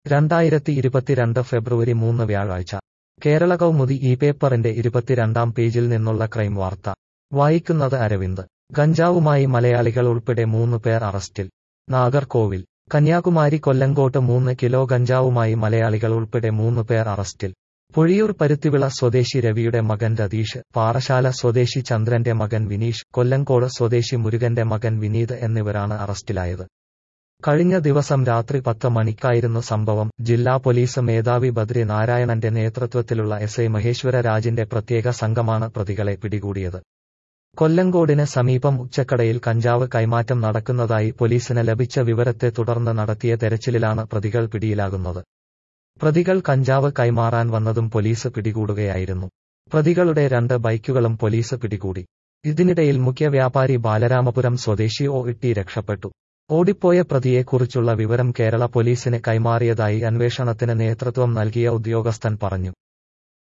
രണ്ടായിരത്തി ഇരുപത്തിരണ്ട് ഫെബ്രുവരി മൂന്ന് വ്യാഴാഴ്ച കേരള കൗമുദി ഈ പേപ്പറിന്റെ ഇരുപത്തിരണ്ടാം പേജിൽ നിന്നുള്ള ക്രൈം വാർത്ത വായിക്കുന്നത് അരവിന്ദ് ഗഞ്ചാവുമായി മലയാളികൾ ഉൾപ്പെടെ മൂന്ന് പേർ അറസ്റ്റിൽ നാഗർകോവിൽ കന്യാകുമാരി കൊല്ലങ്കോട്ട് മൂന്ന് കിലോ ഗഞ്ചാവുമായി മലയാളികൾ ഉൾപ്പെടെ മൂന്ന് പേർ അറസ്റ്റിൽ പൊഴിയൂർ പരുത്തിവിള സ്വദേശി രവിയുടെ മകൻ രതീഷ് പാറശാല സ്വദേശി ചന്ദ്രന്റെ മകൻ വിനീഷ് കൊല്ലങ്കോട് സ്വദേശി മുരുകന്റെ മകൻ വിനീത് എന്നിവരാണ് അറസ്റ്റിലായത് കഴിഞ്ഞ ദിവസം രാത്രി പത്ത് മണിക്കായിരുന്നു സംഭവം ജില്ലാ പോലീസ് മേധാവി ബദ്രി നാരായണന്റെ നേതൃത്വത്തിലുള്ള എസ് ഐ മഹേശ്വര രാജിന്റെ പ്രത്യേക സംഘമാണ് പ്രതികളെ പിടികൂടിയത് കൊല്ലങ്കോടിന് സമീപം ഉച്ചക്കടയിൽ കഞ്ചാവ് കൈമാറ്റം നടക്കുന്നതായി പോലീസിന് ലഭിച്ച വിവരത്തെ തുടർന്ന് നടത്തിയ തെരച്ചിലിലാണ് പ്രതികൾ പിടിയിലാകുന്നത് പ്രതികൾ കഞ്ചാവ് കൈമാറാൻ വന്നതും പോലീസ് പിടികൂടുകയായിരുന്നു പ്രതികളുടെ രണ്ട് ബൈക്കുകളും പോലീസ് പിടികൂടി ഇതിനിടയിൽ മുഖ്യ വ്യാപാരി ബാലരാമപുരം സ്വദേശി ഒ ഇട്ടി രക്ഷപ്പെട്ടു ഓടിപ്പോയ പ്രതിയെക്കുറിച്ചുള്ള വിവരം കേരള പോലീസിന് കൈമാറിയതായി അന്വേഷണത്തിന് നേതൃത്വം നൽകിയ ഉദ്യോഗസ്ഥൻ പറഞ്ഞു